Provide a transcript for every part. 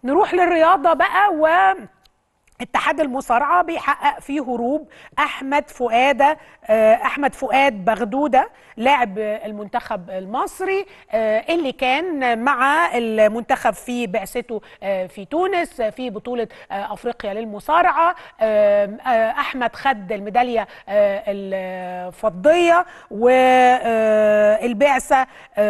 نروح للرياضه بقى و اتحاد المصارعه بيحقق فيه هروب احمد فؤاده آه، احمد فؤاد بغدوده لاعب المنتخب المصري آه، اللي كان مع المنتخب في بعثته آه، في تونس في بطوله آه، افريقيا للمصارعه آه، آه، احمد خد الميداليه آه، الفضيه والبعثه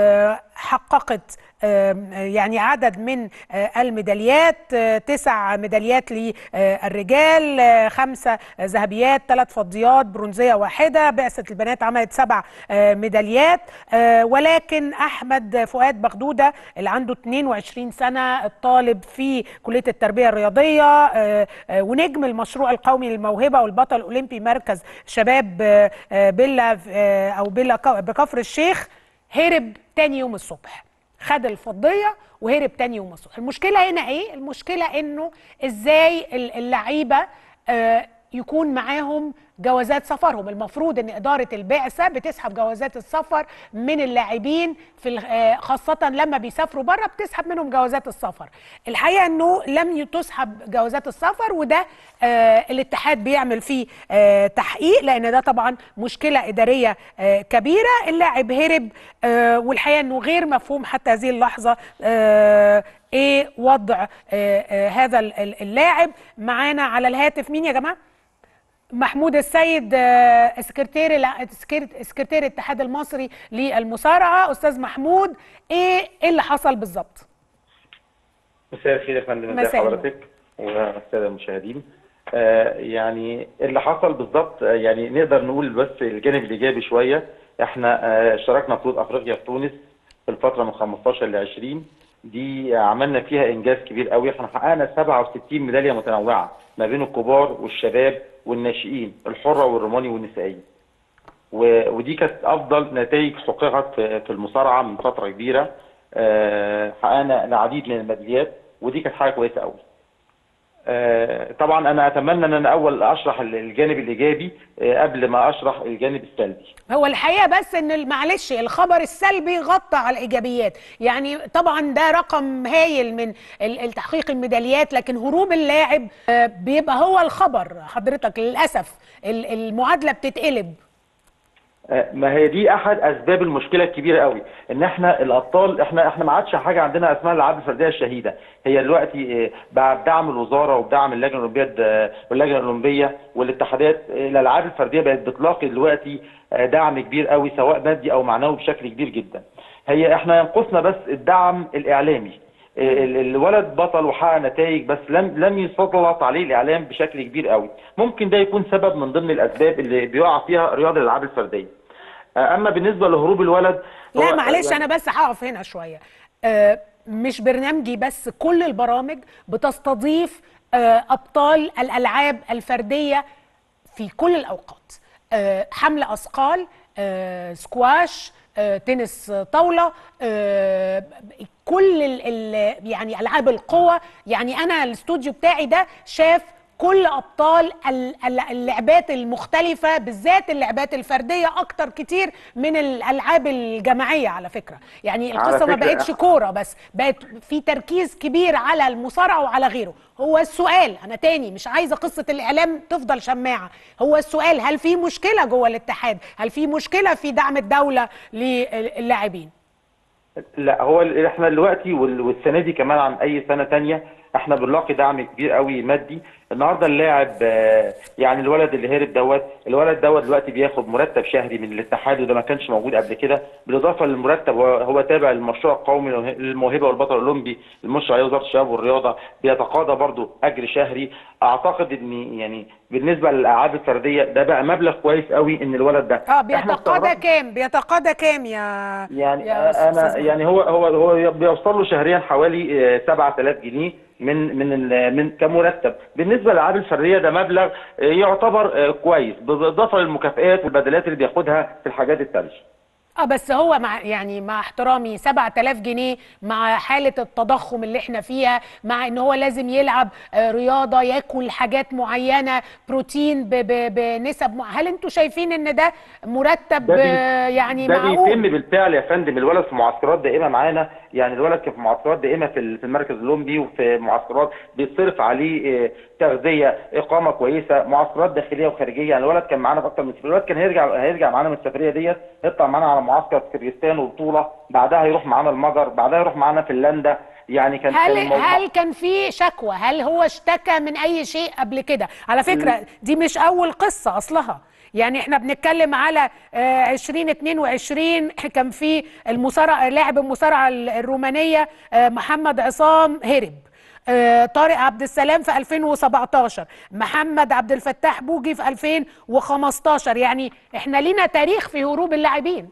حققت آم، يعني عدد من آه، الميداليات آه، تسع ميداليات للرجال آه، خمسة ذهبيات ثلاث فضيات برونزية واحدة بعثة البنات عملت سبع آه، ميداليات آه، ولكن أحمد فؤاد بغدودة اللي عنده 22 سنة الطالب في كلية التربية الرياضية آه، آه، ونجم المشروع القومي للموهبة والبطل الأولمبي مركز شباب آه، آه، بيلا آه، أو بيلا ك- بكفر الشيخ هرب تاني يوم الصبح خد الفضيه وهرب تاني يوم الصبح المشكله هنا ايه المشكله انه ازاي ال- اللعيبه آه، يكون معاهم جوازات سفرهم المفروض ان اداره البعثه بتسحب جوازات السفر من اللاعبين في ال- آه، خاصه لما بيسافروا بره بتسحب منهم جوازات السفر الحقيقه انه لم ي- تسحب جوازات السفر وده آه، الاتحاد بيعمل فيه آه، تحقيق لان ده طبعا مشكله اداريه آه، كبيره اللاعب هرب آه، والحقيقه انه غير مفهوم حتى هذه اللحظه آه، ايه وضع آه، آه، هذا ال- ال- اللاعب معانا على الهاتف مين يا جماعه محمود السيد آه، سكرتير الع- سكر- سكرتير الاتحاد المصري للمصارعه استاذ محمود ايه إيه اللي حصل بالظبط مساء الخير يا فندم ازي مساء النور. حضرتك والساده المشاهدين آه يعني اللي حصل بالظبط آه، يعني نقدر نقول بس الجانب الايجابي شويه احنا آه، اشتركنا بطوله افريقيا في تونس في الفتره من 15 ل 20 دي عملنا فيها انجاز كبير قوي احنا حققنا 67 ميداليه متنوعه ما بين الكبار والشباب والناشئين الحره والروماني والنسائيه و- ودي كانت افضل نتائج حققت في في المصارعه من فتره كبيره آه، حققنا العديد من الميداليات ودي كانت حاجه كويسه قوي آه، طبعا انا اتمنى ان انا اول اشرح الجانب الايجابي آه، قبل ما اشرح الجانب السلبي هو الحقيقه بس ان ال- معلش الخبر السلبي غطى على الايجابيات يعني طبعا ده رقم هايل من ال- التحقيق الميداليات لكن هروب اللاعب آه، بيبقى هو الخبر حضرتك للاسف ال- المعادله بتتقلب آه، ما هي دي احد اسباب المشكله الكبيره قوي ان احنا الابطال احنا احنا ما عادش حاجه عندنا اسمها الالعاب الفرديه الشهيده هي دلوقتي آه، بعد بدعم الوزاره وبدعم اللجنه الاولمبيه آه، واللجنه الاولمبيه والاتحادات آه، الالعاب الفرديه بقت بتلاقي دلوقتي آه، دعم كبير قوي سواء مادي او معنوي بشكل كبير جدا هي احنا ينقصنا بس الدعم الاعلامي ال- الولد بطل وحقق نتائج بس لم لم يسلط عليه الاعلام بشكل كبير قوي ممكن ده يكون سبب من ضمن الاسباب اللي بيقع فيها رياض الالعاب الفرديه آه، اما بالنسبه لهروب الولد لا هو- معلش يعني- انا بس هقف هنا شويه آه، مش برنامجي بس كل البرامج بتستضيف آه، ابطال الالعاب الفرديه في كل الاوقات آه، حمل اثقال آه، سكواش آه، تنس طاوله آه، كل ال ال يعني العاب القوى يعني انا الاستوديو بتاعي ده شاف كل ابطال ال- ال- اللعبات المختلفه بالذات اللعبات الفرديه اكتر كتير من الالعاب الجماعيه على فكره يعني على القصه ما فكرة بقتش كوره بس بقت في تركيز كبير على المصارعه وعلى غيره هو السؤال انا تاني مش عايزه قصه الاعلام تفضل شماعه هو السؤال هل في مشكله جوه الاتحاد هل في مشكله في دعم الدوله للاعبين لا هو ال- احنا دلوقتي وال- والسنه دي كمان عن اي سنه تانية احنا بنلاقي دعم كبير قوي مادي النهارده اللاعب آه، يعني الولد اللي هرب دوت الولد دوت دلوقتي بياخد مرتب شهري من الاتحاد وده ما كانش موجود قبل كده بالاضافه للمرتب هو, هو تابع للمشروع القومي للموهبه والبطل الاولمبي المشرع عليه وزاره الشباب والرياضه بيتقاضى برضه اجر شهري اعتقد ان يعني بالنسبه للالعاب الفرديه ده بقى مبلغ كويس قوي ان الولد ده اه إحنا بيتقاضى استغربنا- كام بيتقاضى كام يا يعني يا انا أستاذ يعني هو هو هو بيوصل له شهريا حوالي آه، 7000 جنيه من من ال- من كمرتب بالنسبه للالعاب الفرديه ده مبلغ آه، يعتبر آه، كويس بالاضافه للمكافئات والبدلات اللي بياخدها في الحاجات التانيه اه بس هو مع يعني مع احترامي 7000 جنيه مع حالة التضخم اللي احنا فيها مع ان هو لازم يلعب آه، رياضة ياكل حاجات معينة بروتين ب ب بنسب مع... هل انتوا شايفين ان ده مرتب ده بي- آه، يعني ده بيتم معقول؟ بالفعل يا فندم الولد في معسكرات دائمه معانا يعني الولد كان في معسكرات دائمه في ال- في المركز الاولمبي وفي معسكرات بيتصرف عليه آه، تغذيه اقامه كويسه معسكرات داخليه وخارجيه يعني الولد كان معانا في اكتر من سفريه الولد كان هيرجع هيرجع معانا من السفريه ديت يطلع معانا على معسكر في كرجستان وبطوله بعدها يروح معانا المجر بعدها يروح معانا فنلندا يعني كان هل كان الموضوع- هل كان في شكوى؟ هل هو اشتكى من اي شيء قبل كده؟ على فكره دي مش اول قصه اصلها يعني احنا بنتكلم على آه، 2022 كان في المصارعه لاعب المصارعه الرومانيه آه، محمد عصام هرب آه، طارق عبد السلام في 2017 محمد عبد الفتاح بوجي في 2015 يعني احنا لينا تاريخ في هروب اللاعبين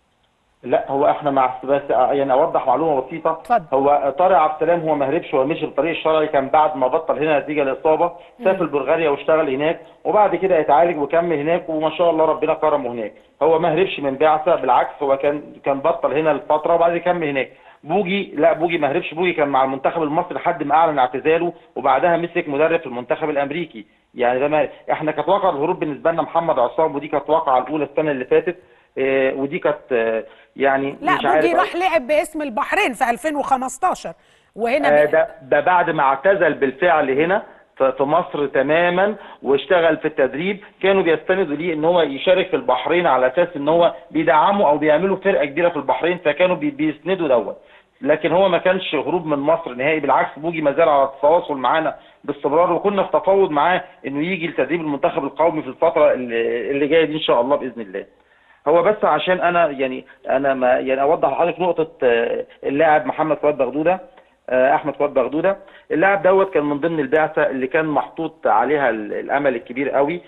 لا هو احنا مع بس يعني اوضح معلومه بسيطه اتفضل. هو طارق عبد السلام هو ما هربش هو مشي بالطريق الشرعي كان بعد ما بطل هنا نتيجه لاصابه سافر بلغاريا واشتغل هناك وبعد كده اتعالج وكمل هناك وما شاء الله ربنا كرمه هناك هو ما هربش من بعثه بالعكس هو كان كان بطل هنا الفتره وبعد كده كمل هناك بوجي لا بوجي ما هربش بوجي كان مع المنتخب المصري لحد ما اعلن اعتزاله وبعدها مسك مدرب في المنتخب الامريكي يعني ده ما احنا كانت واقعه الهروب بالنسبه لنا محمد عصام ودي كانت واقعه الاولى السنه اللي فاتت آه، ودي كانت آه، يعني لا مش عارف بوجي راح لعب باسم البحرين في 2015 وهنا آه، بي- ده ده بعد ما اعتزل بالفعل هنا ف- في مصر تماما واشتغل في التدريب كانوا بيستندوا ليه ان هو يشارك في البحرين على اساس ان هو بيدعموا او بيعملوا فرقه كبيره في البحرين فكانوا بي- بيسندوا دوت لكن هو ما كانش هروب من مصر نهائي بالعكس بوجي ما زال على التواصل معانا باستمرار وكنا في تفاوض معاه انه يجي لتدريب المنتخب القومي في الفتره اللي اللي جايه دي ان شاء الله باذن الله هو بس عشان انا يعني انا ما يعني اوضح لحضرتك نقطه آه، اللاعب محمد فؤاد بغدوده آه، احمد فؤاد بغدوده اللاعب دوت كان من ضمن البعثه اللي كان محطوط عليها ال- الامل الكبير قوي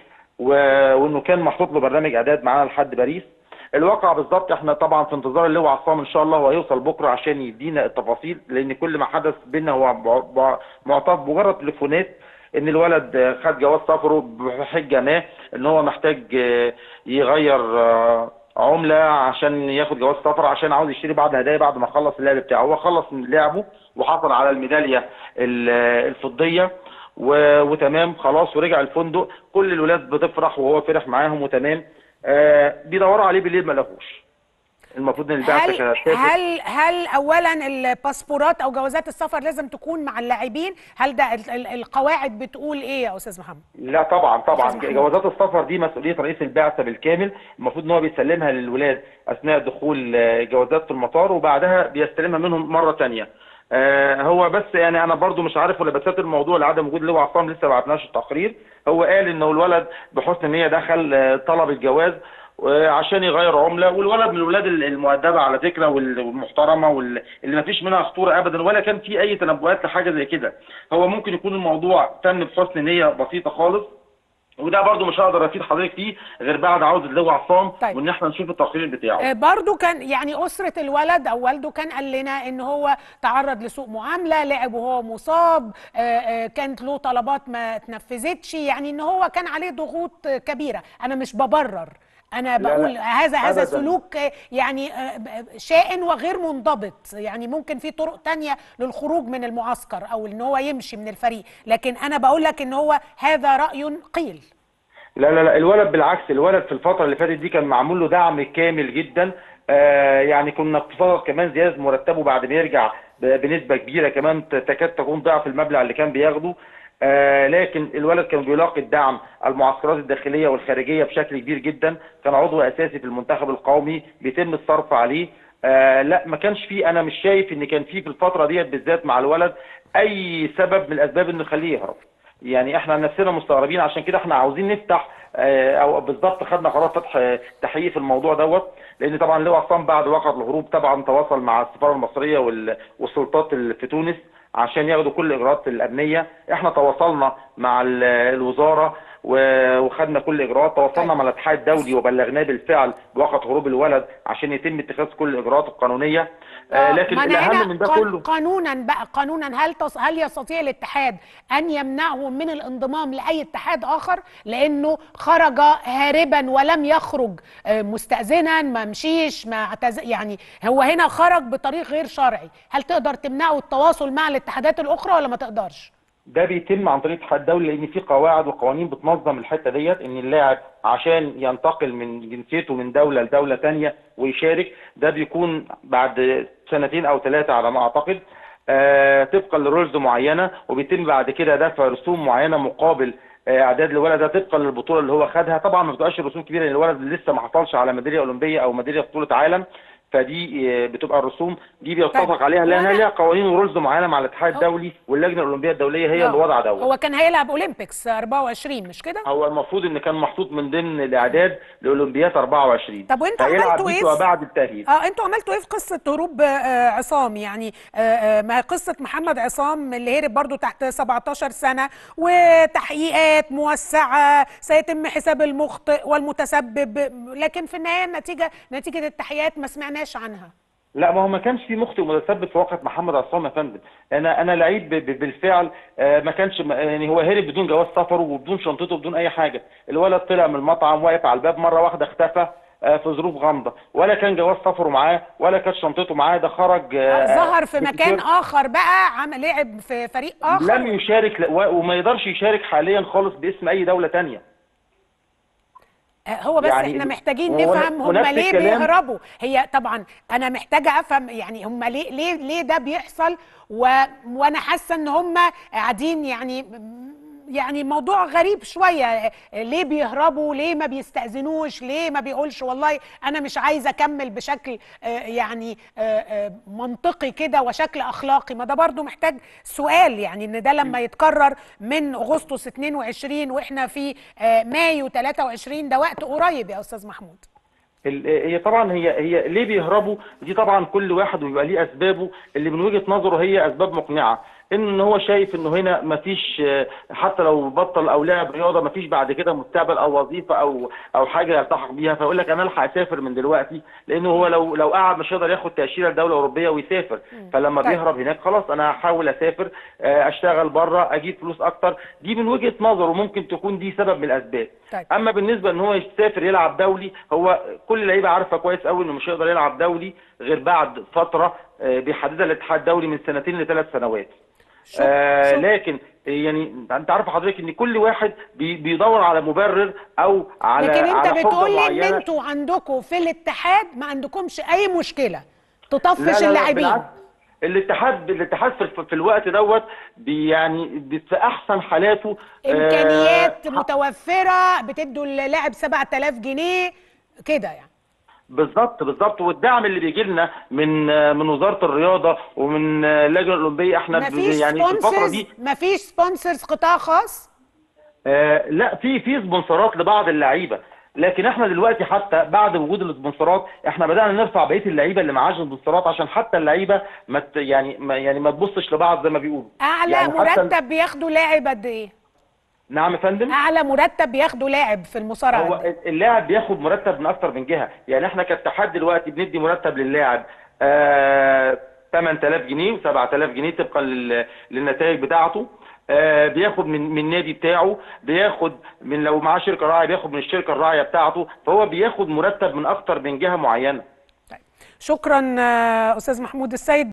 و- وانه كان محطوط له برنامج اعداد معانا لحد باريس الواقع بالظبط احنا طبعا في انتظار اللواء عصام ان شاء الله هو هيوصل بكره عشان يدينا التفاصيل لان كل ما حدث بينا هو ب- ب- معطاف مجرد تليفونات ان الولد آه، خد جواز سفره بحجه ما ان هو محتاج آه، يغير آه، عمله عشان ياخد جواز سفر عشان عاوز يشتري بعض هدايا بعد ما خلص اللعب بتاعه هو خلص من لعبه وحصل على الميداليه ال- الفضيه و- وتمام خلاص ورجع الفندق كل الولاد بتفرح وهو فرح معاهم وتمام آه بيدوروا عليه بالليل ما لقوش المفروض ان البعثه هل كانت تسافر هل هل اولا الباسبورات او جوازات السفر لازم تكون مع اللاعبين هل ده ال- ال- القواعد بتقول ايه يا استاذ محمد لا طبعا طبعا أستاذ محمود. جوازات السفر دي مسؤوليه رئيس البعثه بالكامل المفروض ان هو بيسلمها للولاد اثناء دخول آه، جوازات في المطار وبعدها بيستلمها منهم مره ثانيه هو بس يعني انا برضو مش عارف ولا بسات الموضوع لعدم وجود لواء عصام لسه ما بعتناش التقرير هو قال انه الولد بحسن نيه دخل آه، طلب الجواز آه، عشان يغير عمله والولد من الولاد المؤدبه على فكره وال- والمحترمه واللي ما فيش منها خطوره ابدا ولا كان في اي تنبؤات لحاجه زي كده هو ممكن يكون الموضوع تم بحسن نيه بسيطه خالص وده برضو مش هقدر افيد حضرتك فيه غير بعد عوده اللواء عصام طيب. وان احنا نشوف التقرير بتاعه آه، برضو كان يعني أسرة الولد أو والده كان قال لنا إن هو تعرض لسوء معاملة لعب وهو مصاب آه، آه، كانت له طلبات ما اتنفذتش يعني إن هو كان عليه ضغوط آه، كبيرة أنا مش ببرر أنا لا، بقول هذا هذا أبداً. سلوك آه، يعني آه، ب- شائن وغير منضبط يعني ممكن في طرق تانية للخروج من المعسكر أو إن هو يمشي من الفريق لكن أنا بقول لك إن هو هذا رأي قيل لا لا لا الولد بالعكس الولد في الفترة اللي فاتت دي كان معمول له دعم كامل جدا آه يعني كنا اقتصاد كمان زيادة مرتبه بعد ما يرجع ب- بنسبة كبيرة كمان ت- تكاد تكون ضعف المبلغ اللي كان بياخده آه لكن الولد كان بيلاقي الدعم المعسكرات الداخلية والخارجية بشكل كبير جدا كان عضو أساسي في المنتخب القومي بيتم الصرف عليه آه لا ما كانش فيه أنا مش شايف إن كان فيه في الفترة ديت بالذات مع الولد أي سبب من الأسباب إنه يخليه يهرب يعني احنا نفسنا مستغربين عشان كده احنا عاوزين نفتح اه، او بالظبط خدنا قرار فتح اه، تحقيق في الموضوع دوت لان طبعا لواء عصام بعد وقعة الهروب طبعا تواصل مع السفاره المصريه وال- والسلطات اللي في تونس عشان ياخدوا كل الاجراءات الامنيه احنا تواصلنا مع ال- الوزاره و- وخدنا كل الاجراءات تواصلنا طيب. مع الاتحاد الدولي وبلغناه بالفعل بوقت هروب الولد عشان يتم اتخاذ كل الاجراءات القانونيه آه، لكن ما أنا هنا الاهم من ده قان- كله قانونا بقى قانونا هل تص... هل يستطيع الاتحاد ان يمنعه من الانضمام لاي اتحاد اخر لانه خرج هاربا ولم يخرج آه، مستاذنا ما مشيش ما اعتز... يعني هو هنا خرج بطريق غير شرعي هل تقدر تمنعه التواصل مع الاتحادات الاخرى ولا ما تقدرش ده بيتم عن طريق الاتحاد الدولي لان في قواعد وقوانين بتنظم الحته ديت ان اللاعب عشان ينتقل من جنسيته من دوله لدوله ثانيه ويشارك ده بيكون بعد سنتين او ثلاثه على ما اعتقد آه طبقا لرولز معينه وبيتم بعد كده دفع رسوم معينه مقابل آه، اعداد الولد ده طبقا للبطوله اللي هو خدها طبعا ما بتبقاش الرسوم كبيره لان الولد لسه ما حصلش على ميداليه اولمبيه او ميداليه بطوله عالم فدي آه، بتبقى الرسوم دي بيتفق طيب، عليها لانها وأنا- ليها قوانين ورولز معينه مع الاتحاد الدولي واللجنه الاولمبيه الدوليه هي اللي وضع دوت هو كان هيلعب اولمبيكس 24 مش كده هو المفروض ان كان محطوط من ضمن الاعداد لاولمبياد 24 طب وانتوا فيلعب عملتوا دي ايه تبقى في- بعد التاهيل اه انتوا عملتوا ايه في قصه هروب آه، عصام يعني آه، آه، ما هي قصه محمد عصام اللي هرب برضو تحت 17 سنه وتحقيقات موسعه سيتم حساب المخطئ والمتسبب لكن في النهايه النتيجه نتيجه التحقيقات ما سمعناش عنها لا ما هو ما كانش في مخطئ متسبب في واقعة محمد عصام يا فندم انا انا لعيب ب- ب- بالفعل آه، ما كانش م- يعني هو هرب بدون جواز سفره وبدون شنطته وبدون اي حاجه الولد طلع من المطعم واقف على الباب مره واحده اختفى آه، في ظروف غامضه ولا كان جواز سفره معاه ولا كانت شنطته معاه ده خرج آه، ظهر في بتيشيرت. مكان اخر بقى عمل لعب في فريق اخر لم يشارك لا- و- وما يقدرش يشارك حاليا خالص باسم اي دوله تانية آه، هو بس يعني احنا محتاجين ون- نفهم هم ونفس ليه الكلام- بيهربوا هي طبعا انا محتاجه افهم يعني هم ليه ليه ليه ده بيحصل و... وانا حاسه ان هم قاعدين يعني يعني موضوع غريب شويه ليه بيهربوا ليه ما بيستأذنوش ليه ما بيقولش والله انا مش عايز اكمل بشكل آه، يعني آه، آه، منطقي كده وشكل اخلاقي ما ده برضو محتاج سؤال يعني ان ده لما يتكرر من اغسطس 22 واحنا في آه، مايو 23 ده وقت قريب يا استاذ محمود ال- هي طبعا هي هي ليه بيهربوا دي طبعا كل واحد ويبقى ليه اسبابه اللي من وجهة نظره هي اسباب مقنعه ان هو شايف انه هنا مفيش آه، حتى لو بطل او لعب رياضه مفيش بعد كده مستقبل او وظيفه او او حاجه يلتحق بيها فيقول لك انا الحق اسافر من دلوقتي لانه هو لو لو قعد مش هيقدر ياخد تاشيره لدوله اوروبيه ويسافر فلما طيب. بيهرب هناك خلاص انا هحاول اسافر آه، اشتغل بره اجيب فلوس اكتر دي من وجهة نظره ممكن تكون دي سبب من الاسباب طيب. اما بالنسبه ان هو يسافر يلعب دولي هو كل اللعيبه عارفه كويس قوي انه مش هيقدر يلعب دولي غير بعد فتره آه، بيحددها الاتحاد الدولي من سنتين لثلاث سنوات شك- آه شك- لكن يعني انت عارف حضرتك ان كل واحد بي بيدور على مبرر او على لكن انت على حجة بتقول لي ان معينة. انتوا عندكم في الاتحاد ما عندكمش اي مشكله لا تطفش لا لا اللاعبين بالعكس الاتحاد الاتحاد في, في الوقت دوت بي يعني بي- في احسن حالاته آه، امكانيات متوفره بتدوا اللاعب 7000 جنيه كده يعني بالظبط بالظبط والدعم اللي بيجي لنا من من وزاره الرياضه ومن اللجنه الاولمبيه احنا ب- مفيش يعني في الفتره سبونسرز دي مفيش سبونسرز قطاع خاص آه لا في في سبونسرات لبعض اللعيبه لكن احنا دلوقتي حتى بعد وجود السبونسرات احنا بدانا نرفع بقيه اللعيبه اللي معاش سبونسرات عشان حتى اللعيبه ما ت- يعني ما يعني ما تبصش لبعض زي ما بيقولوا اعلى يعني حتى- مرتب بياخده لاعب قد ايه نعم يا فندم اعلى مرتب بياخده لاعب في المصارعه هو قد إيه؟ اللاعب بياخد مرتب من اكتر من جهه يعني احنا كاتحاد دلوقتي بندي مرتب للاعب آه 8000 جنيه و7000 جنيه طبقا لل- للنتائج بتاعته آه بياخد من من النادي بتاعه بياخد من لو معاه شركه راعيه بياخد من الشركه الراعيه بتاعته فهو بياخد مرتب من اكتر من جهه معينه طيب شكرا آه، استاذ محمود السيد